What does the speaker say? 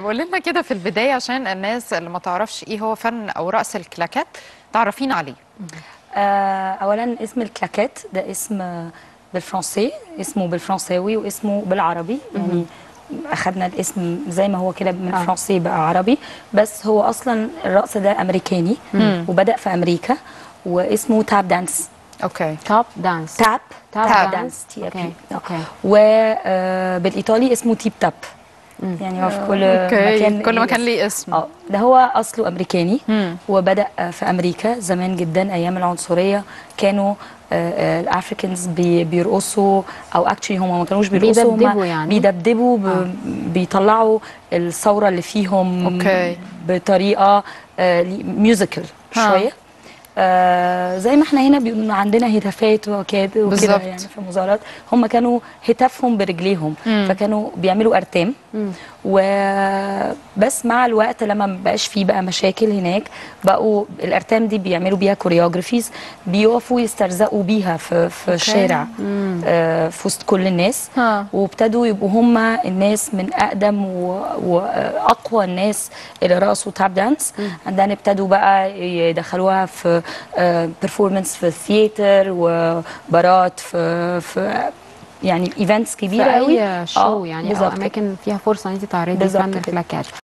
قول لنا كده في البدايه عشان الناس اللي ما تعرفش ايه هو فن او رقص الكلاكات تعرفينا عليه آه، اولا اسم الكلاكات ده اسم بالفرنسي اسمه بالفرنساوي واسمه بالعربي يعني اخذنا الاسم زي ما هو كده من آه. فرنسي بقى عربي بس هو اصلا الرقص ده امريكاني وبدا في امريكا واسمه تاب دانس اوكي توب دانس تاب تاب تاب دانس. دانس تي اوكي اوكي وبالايطالي اسمه تيب تاب يعني هو في كل اوكي مكان كل ليه مكان اسم. ليه اسم اه ده هو اصله امريكاني مم. وبدا في امريكا زمان جدا ايام العنصريه كانوا الافريكانز بيرقصوا او اكشلي هم ما كانوش بيرقصوا هم بيدبدبوا يعني؟ بيدبدبوا ب- بيطلعوا الثوره اللي فيهم أوكي. بطريقه ميوزيكال ها. شويه آه زي ما احنا هنا بيقولوا عندنا هتافات وكده وكده بالظبط. يعني في المظاهرات هم كانوا هتافهم برجليهم مم. فكانوا بيعملوا ارتام وبس مع الوقت لما ما بقاش فيه بقى مشاكل هناك بقوا الارتام دي بيعملوا بيها كوريوجرافيز بيقفوا يسترزقوا بيها في في الشارع آه في وسط كل الناس ها. وابتدوا يبقوا هم الناس من اقدم و- واقوى الناس اللي رقصوا تاب دانس عندنا ابتدوا بقى يدخلوها في بيرفورمانس في الثياتر وبارات في في يعني ايفنتس كبيره في قوي اي شو يعني او بالظبط كده. اماكن فيها فرصه ان انت تعرضي بالظبط فن كده. الكلاكات